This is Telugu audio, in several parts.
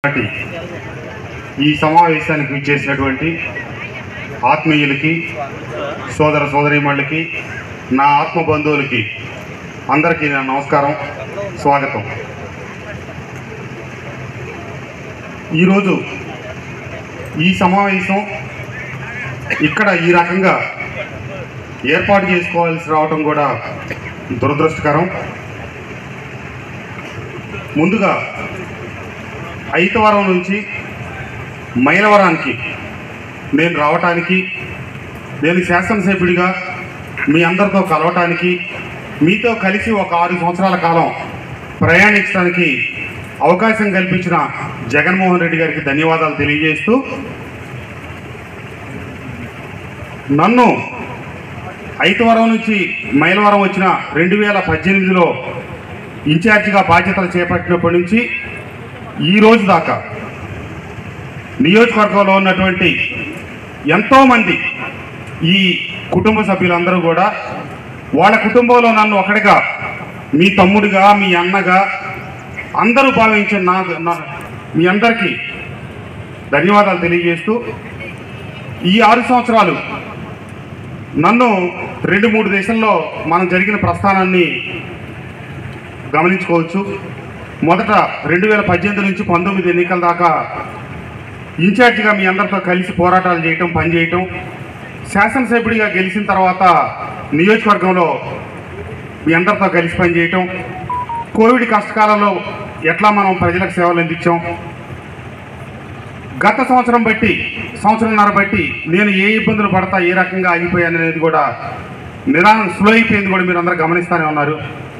పార్టీ ఈ సమావేశానికి విచ్చేసినటువంటి ఆత్మీయులకి సోదర సోదరీమణులకి నా ఆత్మ బంధువులకి అందరికీ నా నమస్కారం స్వాగతం ఈరోజు ఈ సమావేశం ఇక్కడ ఈ రకంగా ఏర్పాటు చేసుకోవాల్సి రావటం కూడా దురదృష్టకరం ముందుగా ఐతవరం నుంచి మైలవరానికి నేను రావటానికి నేను శాసనసభ్యుడిగా మీ అందరితో కలవటానికి మీతో కలిసి ఒక ఆరు సంవత్సరాల కాలం ప్రయాణించడానికి అవకాశం కల్పించిన జగన్మోహన్ రెడ్డి గారికి ధన్యవాదాలు తెలియజేస్తూ నన్ను ఐతవరం నుంచి మైలవరం వచ్చిన రెండు వేల పద్దెనిమిదిలో ఇన్ఛార్జిగా బాధ్యతలు చేపట్టినప్పటి నుంచి ఈ రోజు దాకా నియోజకవర్గంలో ఉన్నటువంటి ఎంతోమంది ఈ కుటుంబ సభ్యులందరూ కూడా వాళ్ళ కుటుంబంలో నన్ను ఒకటిగా మీ తమ్ముడిగా మీ అన్నగా అందరూ భావించిన నా నా- మీ అందరికీ ధన్యవాదాలు తెలియజేస్తూ ఈ ఆరు సంవత్సరాలు నన్ను రెండు మూడు దేశంలో మనం జరిగిన ప్రస్థానాన్ని గమనించుకోవచ్చు మొదట రెండు వేల పద్దెనిమిది నుంచి పంతొమ్మిది ఎన్నికల దాకా ఇన్ఛార్జిగా మీ అందరితో కలిసి పోరాటాలు చేయటం పనిచేయటం శాసనసభ్యుడిగా గెలిచిన తర్వాత నియోజకవర్గంలో మీ అందరితో కలిసి పనిచేయటం కోవిడ్ కష్టకాలంలో ఎట్లా మనం ప్రజలకు సేవలు అందించాం గత సంవత్సరం బట్టి సంవత్సరంన్నర బట్టి నేను ఏ ఇబ్బందులు పడతా ఏ రకంగా ఆగిపోయాను అనేది కూడా నిదానం స్లో అయిపోయింది కూడా మీరు అందరూ గమనిస్తూనే ఉన్నారు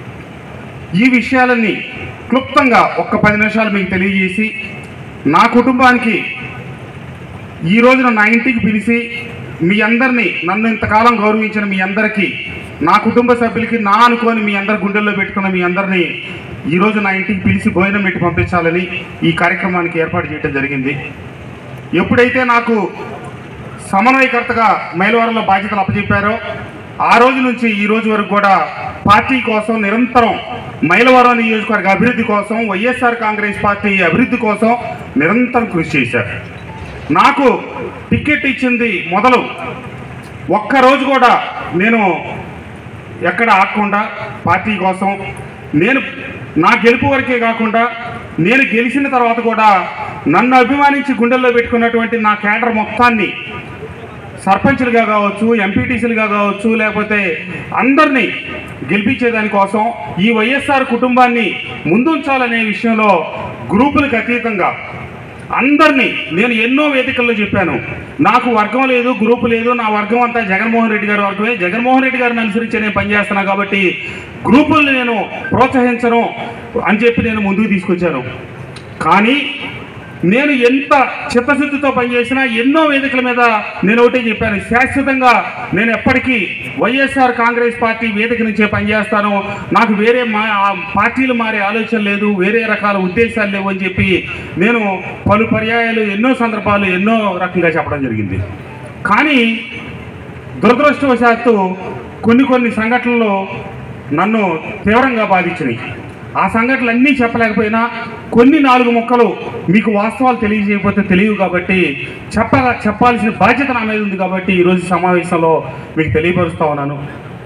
ఈ విషయాలన్నీ క్లుప్తంగా ఒక్క పది నిమిషాలు మీకు తెలియజేసి నా కుటుంబానికి ఈ రోజున నా ఇంటికి పిలిచి మీ అందరినీ నన్ను ఇంతకాలం గౌరవించిన మీ అందరికీ నా కుటుంబ సభ్యులకి నా అనుకోని మీ అందరి గుండెల్లో పెట్టుకున్న మీ అందరినీ ఈరోజు నా ఇంటికి పిలిచి భోజనం పెట్టి పంపించాలని ఈ కార్యక్రమానికి ఏర్పాటు చేయడం జరిగింది ఎప్పుడైతే నాకు సమన్వయకర్తగా మైలవరంలో బాధ్యతలు అప్పచెప్పారో ఆ రోజు నుంచి ఈ రోజు వరకు కూడా పార్టీ కోసం నిరంతరం మైలవరం నియోజకవర్గ అభివృద్ధి కోసం వైఎస్ఆర్ కాంగ్రెస్ పార్టీ అభివృద్ధి కోసం నిరంతరం కృషి చేశారు నాకు టికెట్ ఇచ్చింది మొదలు ఒక్కరోజు కూడా నేను ఎక్కడ ఆగకుండా పార్టీ కోసం నేను నా గెలుపు వరకే కాకుండా నేను గెలిచిన తర్వాత కూడా నన్ను అభిమానించి గుండెల్లో పెట్టుకున్నటువంటి నా కేడర్ మొత్తాన్ని సర్పంచులుగా కావచ్చు ఎంపీటీసీలుగా కావచ్చు లేకపోతే అందరినీ గెలిపించేదాని కోసం ఈ వైఎస్ఆర్ కుటుంబాన్ని ముందుంచాలనే విషయంలో గ్రూపులకు అతీతంగా అందరినీ నేను ఎన్నో వేదికల్లో చెప్పాను నాకు వర్గం లేదు గ్రూపు లేదు నా వర్గం అంతా జగన్మోహన్ రెడ్డి గారి వర్గమే జగన్మోహన్ రెడ్డి గారిని అనుసరించి నేను పనిచేస్తున్నా కాబట్టి గ్రూపుల్ని నేను ప్రోత్సహించను అని చెప్పి నేను ముందుకు తీసుకొచ్చాను కానీ నేను ఎంత చిత్తశుద్ధితో పనిచేసినా ఎన్నో వేదికల మీద నేను ఒకటే చెప్పాను శాశ్వతంగా నేను ఎప్పటికీ వైఎస్ఆర్ కాంగ్రెస్ పార్టీ వేదిక నుంచే పనిచేస్తాను నాకు వేరే మా ఆ పార్టీలు మారే ఆలోచన లేదు వేరే రకాల ఉద్దేశాలు లేవు అని చెప్పి నేను పలు పర్యాయాలు ఎన్నో సందర్భాలు ఎన్నో రకంగా చెప్పడం జరిగింది కానీ దురదృష్టవశాత్తు కొన్ని కొన్ని సంఘటనలు నన్ను తీవ్రంగా బాధించినాయి ఆ సంఘటనలు అన్నీ చెప్పలేకపోయినా కొన్ని నాలుగు మొక్కలు మీకు వాస్తవాలు తెలియజేయకపోతే తెలియవు కాబట్టి చెప్ప చెప్పాల్సిన బాధ్యత నా మీద ఉంది కాబట్టి ఈరోజు సమావేశంలో మీకు తెలియపరుస్తా ఉన్నాను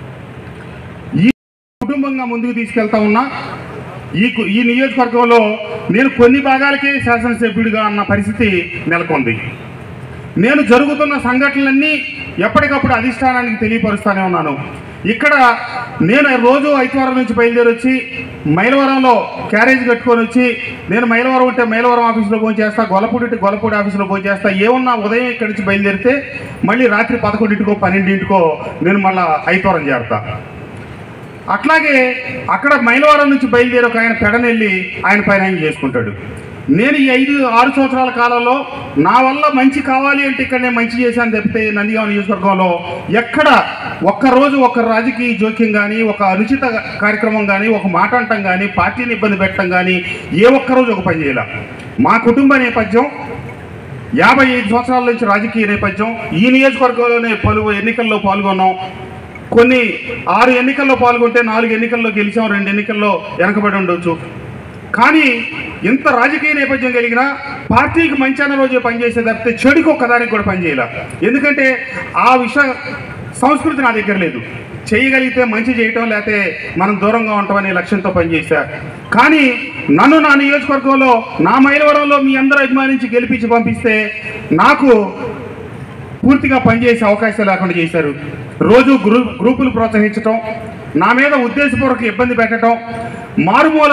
ఈ కుటుంబంగా ముందుకు తీసుకెళ్తా ఉన్నా ఈ కు- ఈ నియోజకవర్గంలో నేను కొన్ని భాగాలకే శాసనసభ్యుడిగా అన్న పరిస్థితి నెలకొంది నేను జరుగుతున్న సంఘటనలన్నీ ఎప్పటికప్పుడు అధిష్టానానికి తెలియపరుస్తూనే ఉన్నాను ఇక్కడ నేను రోజు ఐతవారం నుంచి బయలుదేరి వచ్చి మైలవరంలో క్యారేజ్ కట్టుకొని వచ్చి నేను మైలవరం ఉంటే మైలవరం ఆఫీసులో ఫోన్ చేస్తా గొలపూడి ఉంటే గొలపూడి ఆఫీసులో ఫోన్ చేస్తా ఏమన్నా ఉదయం ఇక్కడి నుంచి బయలుదేరితే మళ్ళీ రాత్రి పదకొండింటికో పన్నెండింటికో నేను మళ్ళీ ఐతవరం చేరుతా అట్లాగే అక్కడ మైలవరం నుంచి బయలుదేరి ఒక ఆయన పెడనెళ్ళి ఆయన పైన ఆయన చేసుకుంటాడు నేను ఈ ఐదు ఆరు సంవత్సరాల కాలంలో నా వల్ల మంచి కావాలి అంటే ఇక్కడ నేను మంచి చేశాను తప్పితే నందిగామ నియోజకవర్గంలో ఎక్కడ ఒక్కరోజు ఒక రాజకీయ జోక్యం కానీ ఒక అనుచిత కార్యక్రమం కానీ ఒక మాట అంటం కానీ పార్టీని ఇబ్బంది పెట్టడం కానీ ఏ ఒక్కరోజు ఒక పని చేయాల మా కుటుంబ నేపథ్యం యాభై ఐదు సంవత్సరాల నుంచి రాజకీయ నేపథ్యం ఈ నియోజకవర్గంలోనే పలు ఎన్నికల్లో పాల్గొన్నాం కొన్ని ఆరు ఎన్నికల్లో పాల్గొంటే నాలుగు ఎన్నికల్లో గెలిచాం రెండు ఎన్నికల్లో వెనకబడి ఉండొచ్చు కానీ ఇంత రాజకీయ నేపథ్యం కలిగిన పార్టీకి మంచి అన్న రోజే పనిచేసే తప్పితే చెడుకు ఒక్కదానికి కూడా పనిచేయాల ఎందుకంటే ఆ విషయ సంస్కృతి నా దగ్గర లేదు చేయగలిగితే మంచి చేయటం లేకపోతే మనం దూరంగా ఉంటాం అనే లక్ష్యంతో పనిచేశా కానీ నన్ను నా నియోజకవర్గంలో నా మైలవరంలో మీ అందరూ అభిమానించి గెలిపించి పంపిస్తే నాకు పూర్తిగా పనిచేసే అవకాశం లేకుండా చేశారు రోజు గ్రూ గ్రూపులు ప్రోత్సహించటం నా మీద ఉద్దేశపూర్వక ఇబ్బంది పెట్టడం మారుమూల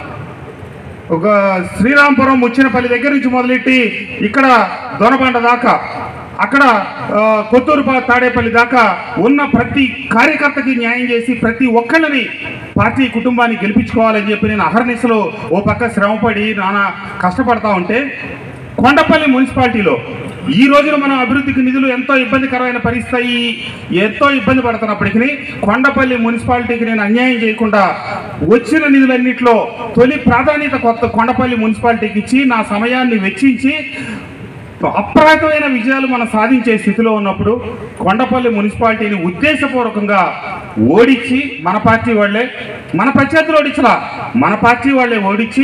ఒక శ్రీరాంపురం ముచ్చినపల్లి దగ్గర నుంచి మొదలెట్టి ఇక్కడ దొనబండ దాకా అక్కడ ఆ, కొత్తూరు పా- తాడేపల్లి దాకా ఉన్న ప్రతి కార్యకర్తకి న్యాయం చేసి ప్రతి ఒక్కళ్ళని పార్టీ కుటుంబాన్ని గెలిపించుకోవాలని చెప్పి నేను అహర్నిశలో ఓ పక్క శ్రమపడి నానా కష్టపడతా ఉంటే కొండపల్లి మున్సిపాలిటీలో ఈ రోజున మనం అభివృద్ధికి నిధులు ఎంతో ఇబ్బందికరమైన పరిస్థితి ఎంతో ఇబ్బంది పడుతున్నప్పటికీ కొండపల్లి మున్సిపాలిటీకి నేను అన్యాయం చేయకుండా వచ్చిన నిధులన్నింటిలో తొలి ప్రాధాన్యత కొత్త కొండపల్లి మున్సిపాలిటీకి ఇచ్చి నా సమయాన్ని వెచ్చించి అప్రాతమైన విజయాలు మనం సాధించే స్థితిలో ఉన్నప్పుడు కొండపల్లి మున్సిపాలిటీని ఉద్దేశపూర్వకంగా ఓడించి మన పార్టీ వాళ్ళే మన ప్రత్యర్థులు ఓడించలా మన పార్టీ వాళ్ళే ఓడించి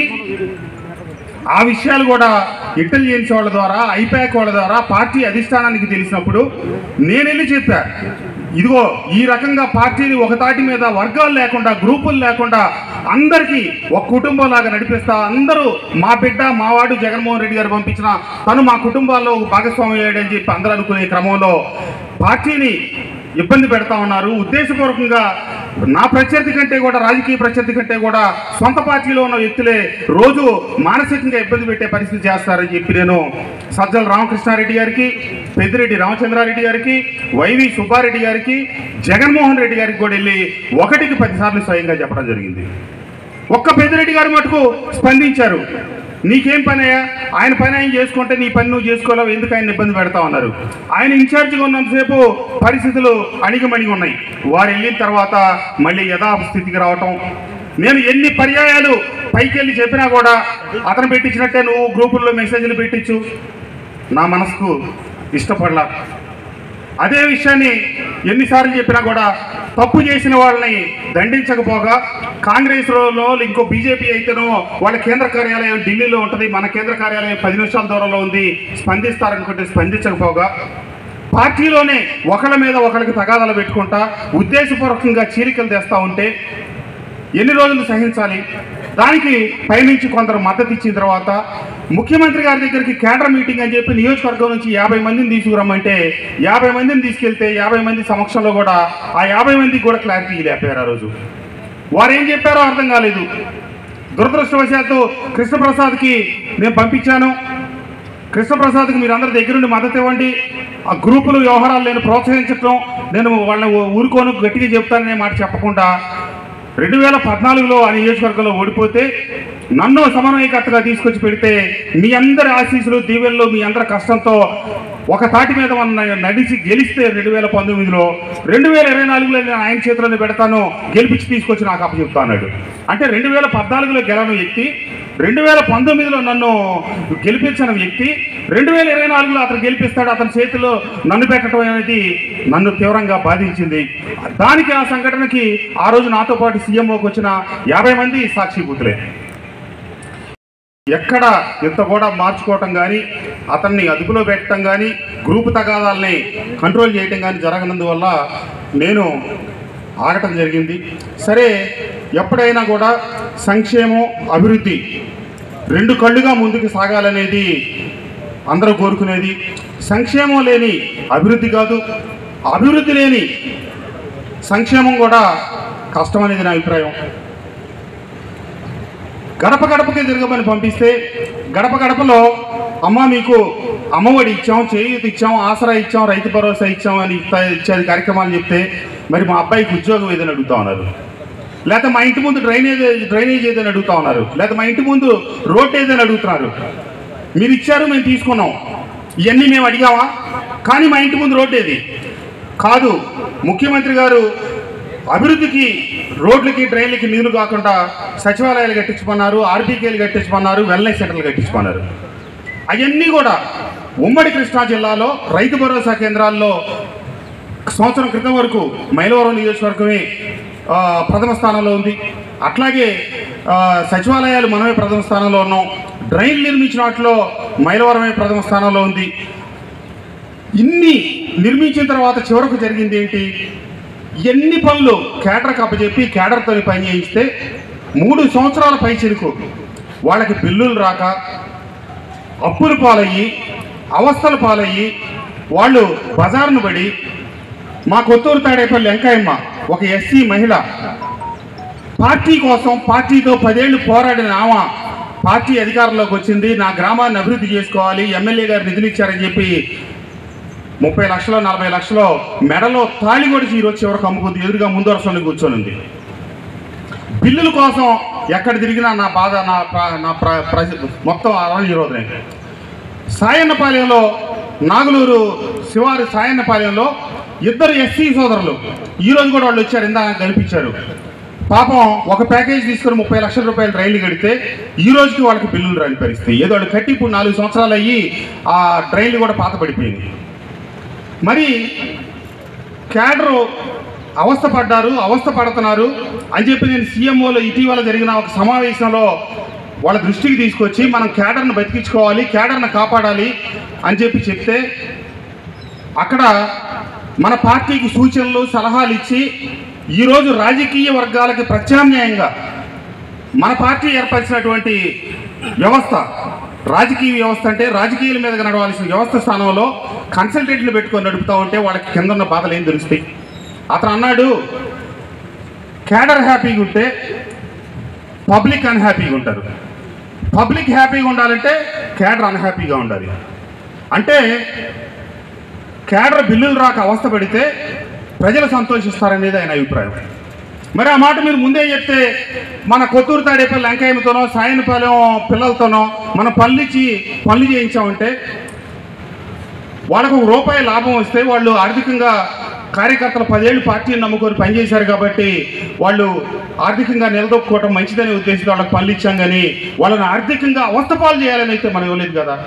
ఆ విషయాలు కూడా ఇంటెలిజెన్స్ వాళ్ళ ద్వారా ఐపాక్ వాళ్ళ ద్వారా పార్టీ అధిష్టానానికి తెలిసినప్పుడు నేను వెళ్ళి చెప్పా ఇదిగో ఈ రకంగా పార్టీని ఒక తాటి మీద వర్గాలు లేకుండా గ్రూపులు లేకుండా అందరికీ ఒక కుటుంబం లాగా నడిపిస్తా అందరూ మా బిడ్డ మావాడు జగన్మోహన్ రెడ్డి గారు పంపించిన తను మా కుటుంబాల్లో ఒక భాగస్వామి అయ్యాడని చెప్పి అందరూ అనుకునే క్రమంలో పార్టీని ఇబ్బంది పెడతా ఉన్నారు ఉద్దేశపూర్వకంగా నా ప్రత్యర్థి కంటే కూడా రాజకీయ ప్రత్యర్థి కంటే కూడా సొంత పార్టీలో ఉన్న వ్యక్తులే రోజు మానసికంగా ఇబ్బంది పెట్టే పరిస్థితి చేస్తారని చెప్పి నేను సజ్జల రామకృష్ణారెడ్డి గారికి పెద్దిరెడ్డి రామచంద్రారెడ్డి గారికి వైవి సుబ్బారెడ్డి గారికి జగన్మోహన్ రెడ్డి గారికి కూడా వెళ్ళి ఒకటికి పదిసార్లు స్వయంగా చెప్పడం జరిగింది ఒక్క పెద్దిరెడ్డి గారు మటుకు స్పందించారు నీకేం పని అయ్యా ఆయన పని ఆయన చేసుకుంటే నీ పని నువ్వు చేసుకోలేవు ఎందుకు ఆయన ఇబ్బంది పెడతా ఉన్నారు ఆయన ఇన్ఛార్జిగా ఉన్నంతసేపు పరిస్థితులు అణిగిమణిగి ఉన్నాయి వారు వెళ్ళిన తర్వాత మళ్ళీ యథాస్థితికి రావటం నేను ఎన్ని పర్యాయాలు పైకి వెళ్ళి చెప్పినా కూడా అతను పెట్టించినట్టే నువ్వు గ్రూపుల్లో మెసేజ్లు పెట్టించు నా మనసుకు ఇష్టపడలా అదే విషయాన్ని ఎన్నిసార్లు చెప్పినా కూడా తప్పు చేసిన వాళ్ళని దండించకపోగా కాంగ్రెస్ లో ఇంకో బీజేపీ అయితేనో వాళ్ళ కేంద్ర కార్యాలయం ఢిల్లీలో ఉంటుంది మన కేంద్ర కార్యాలయం పది నిమిషాల దూరంలో ఉంది స్పందిస్తారనుకుంటే స్పందించకపోగా పార్టీలోనే ఒకళ్ళ మీద ఒకళ్ళకి తగాదాలు పెట్టుకుంటా ఉద్దేశపూర్వకంగా చీలికలు తెస్తా ఉంటే ఎన్ని రోజులు సహించాలి దానికి పైనుంచి కొందరు మద్దతు ఇచ్చిన తర్వాత ముఖ్యమంత్రి గారి దగ్గరికి కేంద్ర మీటింగ్ అని చెప్పి నియోజకవర్గం నుంచి యాభై మందిని తీసుకురమ్మంటే యాభై మందిని తీసుకెళ్తే యాభై మంది సమక్షంలో కూడా ఆ యాభై మందికి కూడా క్లారిటీ లేపారు ఆ రోజు వారు ఏం చెప్పారో అర్థం కాలేదు దురదృష్టవశాత్తు కృష్ణప్రసాద్కి నేను పంపించాను కృష్ణప్రసాద్కి మీరు అందరి దగ్గరుండి మద్దతు ఇవ్వండి ఆ గ్రూపులు వ్యవహారాలు నేను ప్రోత్సహించడం నేను వాళ్ళని ఊరుకోను గట్టిగా చెప్తాననే మాట చెప్పకుండా రెండు వేల పద్నాలుగులో ఆ నియోజకవర్గంలో ఓడిపోతే నన్ను సమన్వయకర్తగా తీసుకొచ్చి పెడితే మీ అందరి ఆశీస్సులు దీవెల్లో మీ అందరి కష్టంతో ఒక తాటి మీద మన నడిచి గెలిస్తే రెండు వేల పంతొమ్మిదిలో రెండు వేల ఇరవై నాలుగులో నేను ఆయన చేతిలోనే పెడతాను గెలిపించి తీసుకొచ్చి నాకు అప్పచెప్తా అన్నాడు అంటే రెండు వేల పద్నాలుగులో గెలవని వ్యక్తి రెండు వేల పంతొమ్మిదిలో నన్ను గెలిపించిన వ్యక్తి రెండు వేల ఇరవై నాలుగులో అతను గెలిపిస్తాడు అతని చేతిలో నన్ను పెట్టడం అనేది నన్ను తీవ్రంగా బాధించింది దానికి ఆ సంఘటనకి ఆ రోజు నాతో పాటు సీఎంఓకి వచ్చిన యాభై మంది సాక్షిభూతులే ఎక్కడ ఇంత కూడా మార్చుకోవటం కానీ అతన్ని అదుపులో పెట్టడం కానీ గ్రూపు తగాదాలని కంట్రోల్ చేయటం కానీ జరగనందువల్ల నేను ఆగటం జరిగింది సరే ఎప్పుడైనా కూడా సంక్షేమం అభివృద్ధి రెండు కళ్ళుగా ముందుకు సాగాలనేది అందరూ కోరుకునేది సంక్షేమం లేని అభివృద్ధి కాదు అభివృద్ధి లేని సంక్షేమం కూడా కష్టం అనేది నా అభిప్రాయం గడప గడపకే తిరగమని పంపిస్తే గడప గడపలో అమ్మ మీకు అమ్మఒడి ఇచ్చాం చేయూత ఇచ్చాం ఆసరా ఇచ్చాం రైతు భరోసా ఇచ్చాం అని ఇస్తా- ఇచ్చేది కార్యక్రమాలు చెప్తే మరి మా అబ్బాయికి ఉద్యోగం ఏదని అడుగుతా ఉన్నారు లేకపోతే మా ఇంటి ముందు డ్రైనేజ్ డ్రైనేజ్ ఏదని అడుగుతా ఉన్నారు లేకపోతే మా ఇంటి ముందు రోడ్ ఏదని అడుగుతున్నారు మీరు ఇచ్చారు మేము తీసుకున్నాం ఇవన్నీ మేము అడిగామా కానీ మా ఇంటి ముందు రోడ్డు ఏది కాదు ముఖ్యమంత్రి గారు అభివృద్ధికి రోడ్లకి డ్రైన్లకి నీళ్లు కాకుండా సచివాలయాలు కట్టించమన్నారు ఆర్బీకేలు కట్టించమన్నారు వెల్నెస్ సెంటర్లు కట్టించమన్నారు అవన్నీ కూడా ఉమ్మడి కృష్ణా జిల్లాలో రైతు భరోసా కేంద్రాల్లో సంవత్సరం క్రితం వరకు మైలవరం నియోజకవర్గమే ఆ, ప్రథమ స్థానంలో ఉంది అట్లాగే ఆ, సచివాలయాలు మనమే ప్రథమ స్థానంలో ఉన్నాం డ్రైన్ నిర్మించిన వాటిలో మైలవరమే ప్రథమ స్థానంలో ఉంది ఇన్ని నిర్మించిన తర్వాత చివరకు జరిగింది ఏంటి ఎన్ని పనులు కేడర్కి అప్పచెప్పి కేడర్తో పని చేయిస్తే మూడు సంవత్సరాల పై చెరుకు వాళ్ళకి బిల్లులు రాక అప్పులు పాలయ్యి అవస్థలు పాలయ్యి వాళ్ళు బజార్ను పడి మా కొత్తూరు తాడేపల్లి వెంకయ్యమ్మ ఒక ఎస్సీ మహిళ పార్టీ కోసం పార్టీతో పదేళ్లు పోరాడిన ఆమె పార్టీ అధికారంలోకి వచ్చింది నా గ్రామాన్ని అభివృద్ధి చేసుకోవాలి ఎమ్మెల్యే గారు నిధులు ఇచ్చారని చెప్పి ముప్పై లక్షలు నలభై లక్షలు మెడలో తాళి కొడిచి ఈరోజు చివరికి అమ్ముకుంది ఎదురుగా ముందు వరుసలో కూర్చొని ఉంది బిల్లుల కోసం ఎక్కడ తిరిగినా నా బాధ నా ప్ర- నా ప్ర- ప్ర- మొత్తం అరవై ఈరోజునే సాయన్నపాలెంలో నాగులూరు శివారి సాయన్నపాలెంలో ఇద్దరు ఎస్సీ సోదరులు ఈ రోజు కూడా వాళ్ళు వచ్చారు ఇందా కనిపించారు పాపం ఒక ప్యాకేజ్ తీసుకుని ముప్పై లక్షల రూపాయలు రైలు కడితే ఈ రోజుకి వాళ్ళకి బిల్లులు రాని పరిస్థితి ఏదో వాళ్ళు కట్టి ఇప్పుడు నాలుగు సంవత్సరాలు అయ్యి ఆ ట్రైన్లు కూడా పాత పడిపోయింది మరి క్యాడరు అవస్థ పడ్డారు అవస్థ పడుతున్నారు అని చెప్పి నేను సీఎంఓలో ఇటీవల జరిగిన ఒక సమావేశంలో వాళ్ళ దృష్టికి తీసుకొచ్చి మనం క్యాడర్ను బతికించుకోవాలి క్యాడర్ను కాపాడాలి అని చెప్పి చెప్తే అక్కడ మన పార్టీకి సూచనలు సలహాలు ఇచ్చి ఈరోజు రాజకీయ వర్గాలకి ప్రత్యామ్నాయంగా మన పార్టీ ఏర్పరిచినటువంటి వ్యవస్థ రాజకీయ వ్యవస్థ అంటే రాజకీయాల మీద నడవాల్సిన వ్యవస్థ స్థానంలో కన్సల్టెంట్లు పెట్టుకొని నడుపుతా ఉంటే వాళ్ళకి కింద ఉన్న బాధలు ఏం తెలుస్తాయి అతను అన్నాడు క్యాడర్ హ్యాపీగా ఉంటే పబ్లిక్ అన్హ్యాపీగా ఉంటారు పబ్లిక్ హ్యాపీగా ఉండాలంటే క్యాడర్ అన్హ్యాపీగా ఉండాలి అంటే కేడర్ బిల్లులు రాక అవస్థ పడితే ప్రజలు సంతోషిస్తారనేది ఆయన అభిప్రాయం మరి ఆ మాట మీరు ముందే చెప్తే మన కొత్తూరు తాడేపల్లి వెంకయ్యతోనో సాయనపాలెం పిల్లలతోనో మన పళ్ళిచ్చి పనులు చేయించామంటే వాళ్ళకు ఒక రూపాయి లాభం వస్తే వాళ్ళు ఆర్థికంగా కార్యకర్తలు పదేళ్ళు పార్టీని నమ్ముకొని పనిచేశారు కాబట్టి వాళ్ళు ఆర్థికంగా నిలదొక్కుకోవటం మంచిదనే ఉద్దేశంతో వాళ్ళకి పనులు ఇచ్చాం కానీ వాళ్ళని ఆర్థికంగా అవస్థపాలు చేయాలని అయితే మనం ఇవ్వలేదు కదా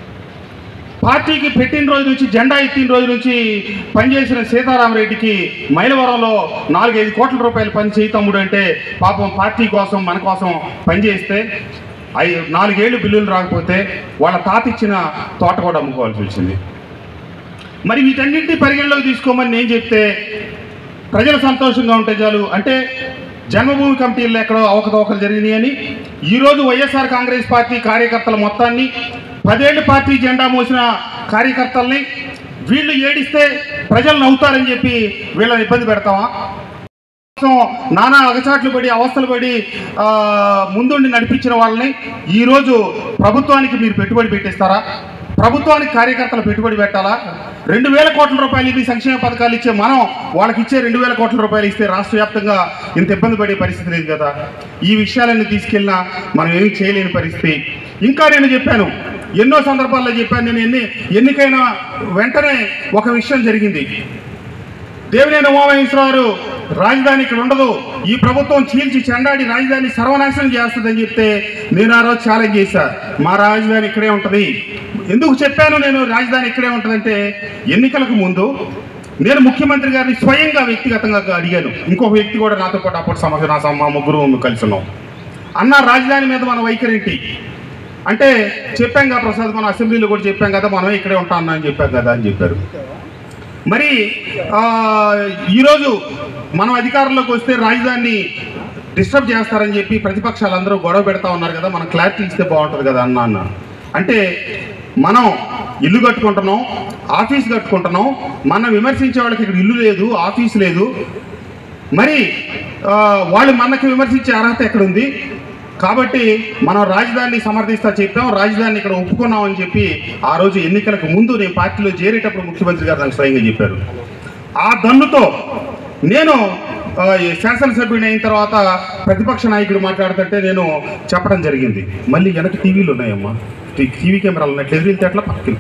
పార్టీకి పెట్టిన రోజు నుంచి జెండా ఎత్తిన రోజు నుంచి పనిచేసిన సీతారామరెడ్డికి మైలవరంలో నాలుగైదు కోట్ల రూపాయలు పని చేయి తమ్ముడు అంటే పాపం పార్టీ కోసం మన కోసం పనిచేస్తే ఐ నాలుగేళ్లు బిల్లులు రాకపోతే వాళ్ళ తాత ఇచ్చిన తోట కూడా అమ్ముకోవాల్సి వచ్చింది మరి వీటన్నింటినీ పరిగణలోకి తీసుకోమని నేను చెప్తే ప్రజలు సంతోషంగా ఉంటే చాలు అంటే జన్మభూమి కమిటీల్లో ఎక్కడో అవకతవకలు జరిగినాయి అని ఈరోజు వైఎస్ఆర్ కాంగ్రెస్ పార్టీ కార్యకర్తల మొత్తాన్ని పదేళ్ళు పార్టీ జెండా మోసిన కార్యకర్తల్ని వీళ్ళు ఏడిస్తే ప్రజలు నవ్వుతారని చెప్పి వీళ్ళని ఇబ్బంది పెడతామా కోసం నానా అగచాట్లు పడి అవస్థలు పడి ఆ, ముందుండి నడిపించిన వాళ్ళని ఈరోజు ప్రభుత్వానికి మీరు పెట్టుబడి పెట్టిస్తారా ప్రభుత్వానికి కార్యకర్తలు పెట్టుబడి పెట్టాలా రెండు వేల కోట్ల రూపాయలు ఇది సంక్షేమ పథకాలు ఇచ్చే మనం వాళ్ళకి ఇచ్చే రెండు వేల కోట్ల రూపాయలు ఇస్తే రాష్ట్ర వ్యాప్తంగా ఇంత ఇబ్బంది పడే పరిస్థితి లేదు కదా ఈ విషయాలన్నీ తీసుకెళ్ళినా మనం ఏమీ చేయలేని పరిస్థితి ఇంకా నేను చెప్పాను ఎన్నో సందర్భాల్లో చెప్పాను నేను ఎన్ని ఎన్నికైన వెంటనే ఒక విషయం జరిగింది దేవినేని ఉమామహేశ్వరరావు రాజధాని ఇక్కడ ఉండదు ఈ ప్రభుత్వం చీల్చి చెండాడి రాజధాని సర్వనాశనం చేస్తుందని చెప్తే నేను ఆ రోజు ఛాలెంజ్ చేశా మా రాజధాని ఇక్కడే ఉంటుంది ఎందుకు చెప్పాను నేను రాజధాని ఇక్కడే ఉంటుందంటే ఎన్నికలకు ముందు నేను ముఖ్యమంత్రి గారిని స్వయంగా వ్యక్తిగతంగా అడిగాను ఇంకొక వ్యక్తి కూడా నాతో పాటు అప్పుడు సమస్య నా సమ- మా ముగ్గురు కలిసి ఉన్నాం అన్న రాజధాని మీద మన వైఖరి ఏంటి అంటే చెప్పాం కదా ప్రసాద్ మన అసెంబ్లీలో కూడా చెప్పాం కదా మనం ఇక్కడే ఉంటాం అన్న అని చెప్పాం కదా అని చెప్పారు మరి ఆ, ఈరోజు మనం అధికారంలోకి వస్తే రాజధానిని డిస్టర్బ్ చేస్తారని చెప్పి ప్రతిపక్షాలందరూ గొడవ పెడతా ఉన్నారు కదా మనం క్లారిటీ ఇస్తే బాగుంటుంది కదా అన్న అన్న అంటే మనం ఇల్లు కట్టుకుంటున్నాం ఆఫీస్ కట్టుకుంటున్నాం మనం విమర్శించే వాళ్ళకి ఇక్కడ ఇల్లు లేదు ఆఫీస్ లేదు మరి ఆ, వాళ్ళు మనకి విమర్శించే అర్హత ఎక్కడుంది కాబట్టి మనం రాజధానిని సమర్థిస్తా చెప్పాం రాజధానిని ఇక్కడ ఒప్పుకున్నాం అని చెప్పి ఆ రోజు ఎన్నికలకు ముందు నేను పార్టీలో చేరేటప్పుడు ముఖ్యమంత్రి గారు నాకు స్వయంగా చెప్పారు ఆ దన్నుతో నేను ఆ, ఈ శాసనసభ్యుని అయిన తర్వాత ప్రతిపక్ష నాయకుడు మాట్లాడుతుంటే నేను చెప్పడం జరిగింది మళ్ళీ వెనక టీవీలు ఉన్నాయమ్మా టీ- టీవీ కెమెరాలు ఉన్నాయి ఎదురితే అట్లా పక్కన